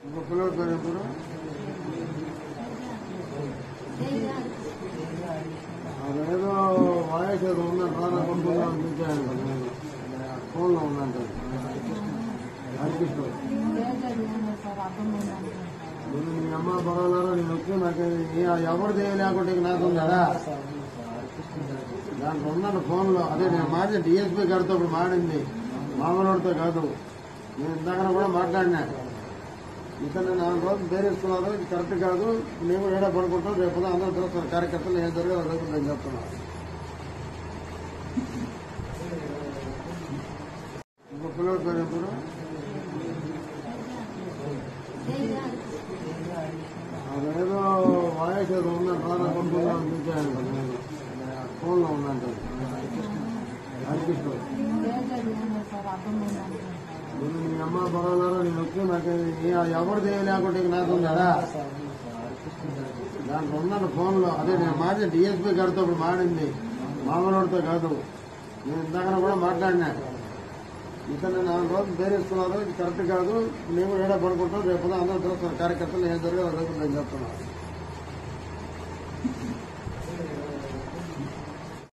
ఇంకో పిల్లడి పేరు ఎప్పుడు అదేదో వాయిస్ ఏదో ఉందంట రానా కొనుక్కుందాం అని చూశాను నేను ఫోన్లో ఉందంట హరికృష్ణ నేను మీ అమ్మ పర్వాలేరా నేను వచ్చి నాకు ఈ- ఎవరు చేయలేకుంటే ఇక నాకు ఉందా దాంట్లో ఉన్నాను ఫోన్లో అదే నేను మాట్లాడి డిఎస్పీ గారితో ఇప్పుడు మాడింది మామూలుడితో కాదు నేను ఇందాక కూడా మాట్లాడినా ఇతను నాలుగు రోజులు బేరేసుకున్నారు ఇది కరెక్ట్ కాదు మేము ఏడా పడుకుంటాం రేపు ఉదయం అందరూ చూస్తారు కార్యకర్తలు ఏం జరిగే రేపు నేను చెప్తున్నాను ఇంకో పిల్లడి పేరు ఎప్పుడు అదేదో వాయిస్ ఏదో ఉందంట రానా కొనుక్కుందాం అని చూశాను నేను ఫోన్లో ఉందంట హరికృష్ణ నేను మీ అమ్మ పర్వాలేరా నేను వచ్చి నాకు ఈ- ఎవరు చేయలేకుంటే ఇక నాకు ఉందా దాంట్లో ఉన్నాను ఫోన్లో అదే నేను మాట్లాడి డిఎస్పీ గారితో ఇప్పుడు మాడింది మామూలుడితో కాదు నేను ఇందాక కూడా మాట్లాడినా ఇతను నాలుగు రోజులు బేరేసుకున్నారు ఇది కరెక్ట్ కాదు మేము ఏడా పడుకుంటాం రేపు ఉదయం అందరూ చూస్తారు కార్యకర్తలు ఏం జరిగే రేపు నేను చెప్తున్నాను